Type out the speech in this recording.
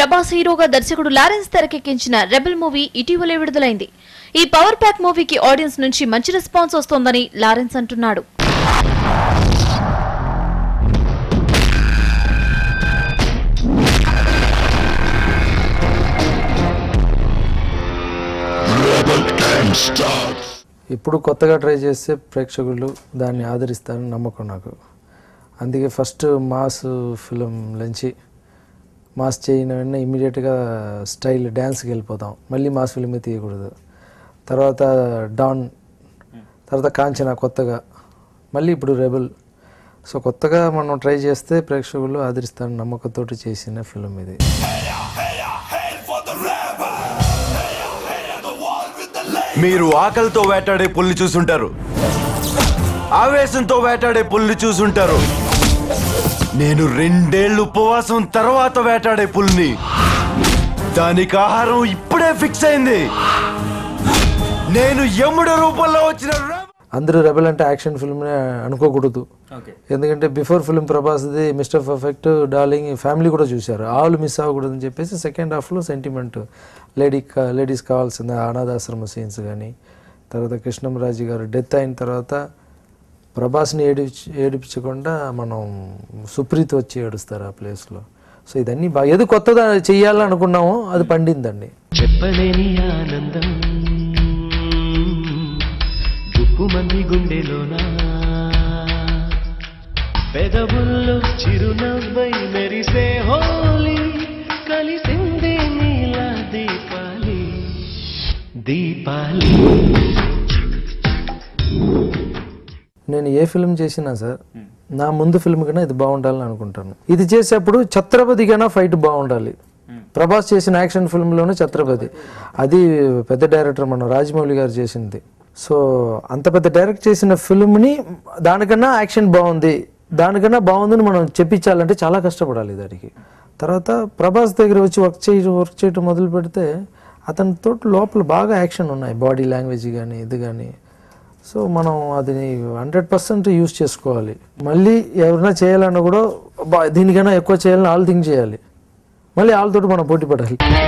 ప్రభాస్ హీరోగా దర్శకుడు లారెన్స్ తెరకెక్కించిన రెబెల్ మూవీ ఇటీవలే విడుదలైంది ఈ పవర్ ప్యాక్ మూవీకి ఆడియన్స్ నుంచి మంచి రెస్పాన్స్ వస్తోందని లారెన్స్ అంటున్నాడు ఇప్పుడు కొత్తగా ట్రై చేస్తే ప్రేక్షకులు దాన్ని ఆదరిస్తారని నమ్మకం నాకు అందుకే ఫస్ట్ మాస్ ఫిలిం నుంచి మాస్ చేయని వెంటనే ఇమీడియట్గా స్టైల్ డ్యాన్స్కి వెళ్ళిపోతాం మళ్ళీ మాస్ ఫిలిమే తీయకూడదు తర్వాత డాన్ తర్వాత కాంచన కొత్తగా మళ్ళీ ఇప్పుడు రెబల్ సో కొత్తగా మనం ట్రై చేస్తే ప్రేక్షకులు ఆదరిస్తారని నమ్మకంతో చేసిన ఫిలిం ఇది మీరు ఆకలితో వేటాడే పుల్ని చూసుంటారు ఆవేశంతో వేటాడే పుల్ని చూసుంటారు నేను రెండేళ్లు ఉపవాసం తర్వాత వేటాడే పుల్ని దానికి ఆహారం ఇప్పుడే ఫిక్స్ అయింది నేను యముడు రూపంలో వచ్చిన రా- అందరూ రెబల్ అంటే యాక్షన్ ఫిల్మ్ అనుకోకూడదు ఎందుకంటే బిఫోర్ ఫిల్మ్ ప్రభాస్ది మిస్టర్ పర్ఫెక్ట్ డార్లింగ్ ఫ్యామిలీ కూడా చూశారు ఆవులు మిస్ అవ్వకూడదు అని చెప్పేసి సెకండ్ హాఫ్లో సెంటిమెంట్ లేడీ లేడీస్ కావాల్సిన అనాథాశ్రమ సీన్స్ కానీ తర్వాత కృష్ణంరాజు గారు డెత్ అయిన తర్వాత ప్రభాస్ని ఏడిచి ఏడిపించకుండా మనం సుప్రీత్ వచ్చి ఏడుస్తారు ఆ ప్లేస్లో సో ఇదన్నీ బాగా ఏది కొత్తగా చెయ్యాలనుకున్నామో అది పండిందండి చెప్పలేని ఆనందం గుప్పుమంది గుండెలోనా పెదవుల్లో చిరునవ్వై మెరిసే హోలీ కలిసిందే నీలా దీపాలి దీపాలి నేను ఏ ఫిల్మ్ చేసినా సార్ నా ముందు ఫిల్మ్ కన్నా ఇది బాగుండాలని అనుకుంటాను ఇది చేసేప్పుడు ఛత్రపతి కన్నా ఫైట్ బాగుండాలి ప్రభాస్ చేసిన యాక్షన్ ఫిల్మ్లోనే ఛత్రపతి అది పెద్ద డైరెక్టర్ మన రాజమౌళి గారు చేసింది సో అంత పెద్ద డైరెక్ట్ చేసిన ఫిల్మ్ని దానికన్నా యాక్షన్ బాగుంది దానికన్నా బాగుందని మనం చెప్పించాలంటే చాలా కష్టపడాలి దానికి తర్వాత ప్రభాస్ దగ్గర వచ్చి వర్క్ చేయ వర్క్ చేయటం మొదలు పెడితే అతనితో లోపల బాగా యాక్షన్ ఉన్నాయి బాడీ లాంగ్వేజ్ కానీ ఇది కానీ సో మనం అది హండ్రెడ్ పర్సెంట్ యూస్ చేసుకోవాలి మళ్ళీ ఎవరైనా చేయాలన్నా కూడా బా- దీనికన్నా ఎక్కువ చేయాలని ఆల్ థింక్ చేయాలి మళ్ళీ వాళ్ళతోటి మనం పోటీ పడాలి